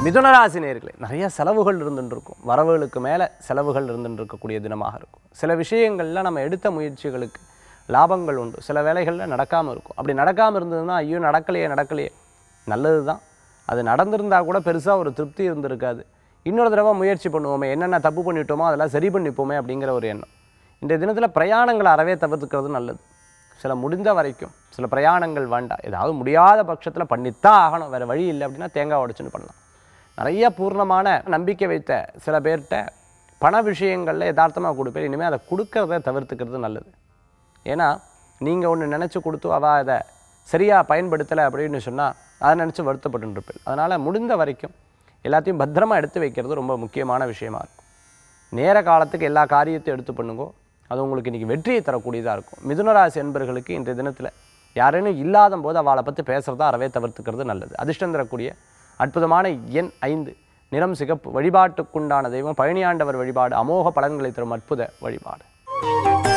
மிதுனராசி நேர்களே நிறைய செலவுகள் இருந்துட்டு இருக்கும் வரவுகளுக்கு மேலே செலவுகள் இருந்துட்டு இருக்கக்கூடிய தினமாக இருக்கும் சில விஷயங்கள்ல நம்ம எடுத்த முயற்சிகளுக்கு லாபங்கள் உண்டு சில வேலைகளில் நடக்காமல் இருக்கும் அப்படி நடக்காமல் இருந்ததுன்னா ஐயோ நடக்கலையே நடக்கலையே நல்லது தான் அது நடந்திருந்தா கூட பெருசாக ஒரு திருப்தி இருந்திருக்காது இன்னொரு தடவை முயற்சி பண்ணுவோமே என்னென்ன தப்பு பண்ணிட்டோமோ அதெல்லாம் சரி பண்ணிப்போமே அப்படிங்கிற ஒரு எண்ணம் இன்றைய தினத்தில் பிரயாணங்களை அறவே தவிர்த்துக்கிறது நல்லது சில முடிந்த வரைக்கும் சில பிரயாணங்கள் வேண்டாம் ஏதாவது முடியாத பட்சத்தில் பண்ணித்தான் ஆகணும் வேறு வழி இல்லை அப்படின்னா தேங்காய் உடைச்சுன்னு பண்ணலாம் நிறைய பூர்ணமான நம்பிக்கை வைத்த சில பேர்கிட்ட பண விஷயங்களில் யதார்த்தமாக கொடுப்பேன் இனிமேல் அதை கொடுக்கறத தவிர்த்துக்கிறது நல்லது ஏன்னா நீங்கள் ஒன்று நினச்சி கொடுத்து அவள் அதை சரியாக பயன்படுத்தலை அப்படின்னு சொன்னால் அதை நினச்சி வருத்தப்பட்டு இருப்பேன் அதனால் முடிந்த வரைக்கும் எல்லாத்தையும் பத்திரமா எடுத்து வைக்கிறது ரொம்ப முக்கியமான விஷயமா இருக்கும் நேர காலத்துக்கு எல்லா காரியத்தையும் எடுத்து பண்ணுங்கோ அது உங்களுக்கு இன்றைக்கி வெற்றியை தரக்கூடியதாக இருக்கும் மிதுனராசி என்பர்களுக்கு இன்றைய தினத்தில் யாரேனும் இல்லாத போது அவளை பற்றி பேசுகிறத அறவே தவிர்த்துக்கிறது நல்லது அதிர்ஷ்டம் தரக்கூடிய அற்புதமான எண் ஐந்து நிறம் சிகப்பு வழிபாட்டுக்குண்டான தெய்வம் பழனியாண்டவர் வழிபாடு அமோக பலன்களை தரும் அற்புத வழிபாடு